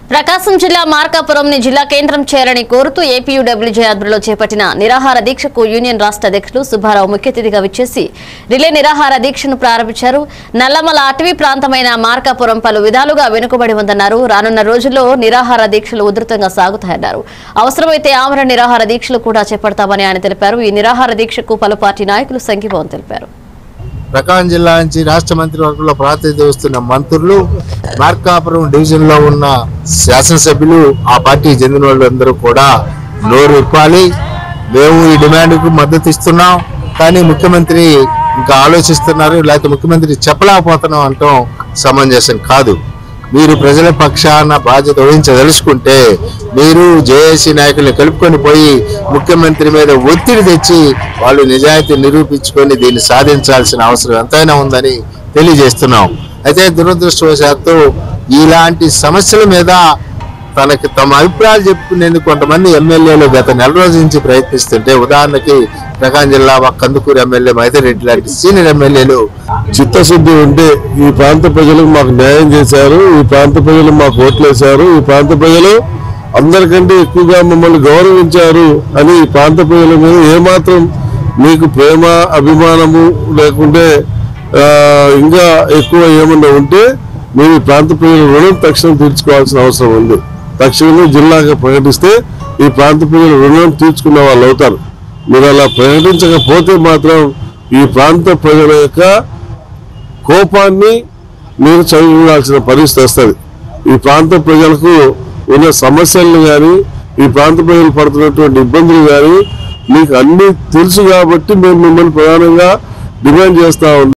ప్రకాశం జిల్లా మార్కాపురంని జిల్లా కేంద్రం చేయాలని కోరుతూ ఏపీయూడబ్ల్యూజే ఆధ్వర్యంలో చేపట్టిన నిరాహార దీక్షకు యూనియన్ రాష్ట్ర అధ్యక్షులు సుబ్బారావు ముఖ్య అతిథిగా విచ్చేసి రిలే నిరాహార దీక్షను ప్రారంభించారు నల్లమల అటవీ ప్రాంతమైన మార్కాపురం పలు విధాలుగా వెనుకబడి ఉందన్నారు రానున్న రోజుల్లో నిరాహార దీక్షలు ఉధృతంగా సాగుతాయన్నారు అవసరమైతే ఆమరణ నిరాహార దీక్షలు కూడా చేపడతామని ఆయన తెలిపారు ఈ నిరాహార దీక్షకు పలు పార్టీ నాయకులు సంఘీభావం తెలిపారు ప్రకాశం జిల్లా నుంచి రాష్ట్ర మంత్రివర్గంలో ప్రాతినిధ్యం వస్తున్న మంత్రులు మార్కాపురం డివిజన్ లో ఉన్న శాసనసభ్యులు ఆ పార్టీకి చెందిన వాళ్ళందరూ కూడా నోరు ఇప్పాలి మేము ఈ డిమాండ్ కు మద్దతు ఇస్తున్నాం కానీ ముఖ్యమంత్రి ఇంకా ఆలోచిస్తున్నారు లేకపోతే ముఖ్యమంత్రి చెప్పలేకపోతున్నాం అంటాం సమంజసం కాదు మీరు ప్రజల పక్షాన బాధ్యత వహించదలుచుకుంటే మీరు జేఏసీ నాయకుల్ని కలుపుకొని పోయి ముఖ్యమంత్రి మీద ఒత్తిడి తెచ్చి వాళ్ళు నిజాయితీ నిరూపించుకొని దీన్ని సాధించాల్సిన అవసరం ఎంతైనా ఉందని తెలియజేస్తున్నాం అయితే దురదృష్టవశాత్తు ఇలాంటి సమస్యల మీద తనకి తమ అభిప్రాయాలు చెప్పుకునేందుకు కొంతమంది ఎమ్మెల్యేలు గత నెల రోజుల నుంచి ప్రయత్నిస్తుంటే ఉదాహరణకి ప్రకాశం జిల్లా కందుకూరు ఎమ్మెల్యే మైతిరెడ్డి లాంటి సీనియర్ ఎమ్మెల్యేలు చిత్తశుద్ధి ఉంటే ఈ ప్రాంత ప్రజలకు మాకు న్యాయం చేశారు ఈ ప్రాంత ప్రజలు మాకు ఓట్లేశారు ఈ ప్రాంత ప్రజలు అందరికంటే ఎక్కువగా మమ్మల్ని గౌరవించారు అని ఈ ప్రాంత ప్రజల మీద ఏమాత్రం మీకు ప్రేమ అభిమానము లేకుంటే ఆ, ఇంకా ఎక్కువ ఏమన్నా ఉంటే మీరు ఈ ప్రాంత ప్రజల రుణం తక్షణం తీర్చుకోవాల్సిన అవసరం ఉంది తక్షణమే జిల్లాగా ప్రకటిస్తే ఈ ప్రాంత ప్రజల రుణం తీర్చుకున్న వాళ్ళు అవుతారు మీరు అలా ప్రకటించకపోతే మాత్రం ఈ ప్రాంత ప్రజల యొక్క కోపాన్ని మీరు చదువుకోవాల్సిన పరిస్థితి వస్తుంది ఈ ప్రాంత ప్రజలకు ఉన్న సమస్యలను కానీ ఈ ప్రాంత ప్రజలు పడుతున్నటువంటి ఇబ్బందులు కానీ మీకు అన్ని తెలుసు కాబట్టి మేము మిమ్మల్ని ప్రధానంగా డిమాండ్ చేస్తా ఉన్నాం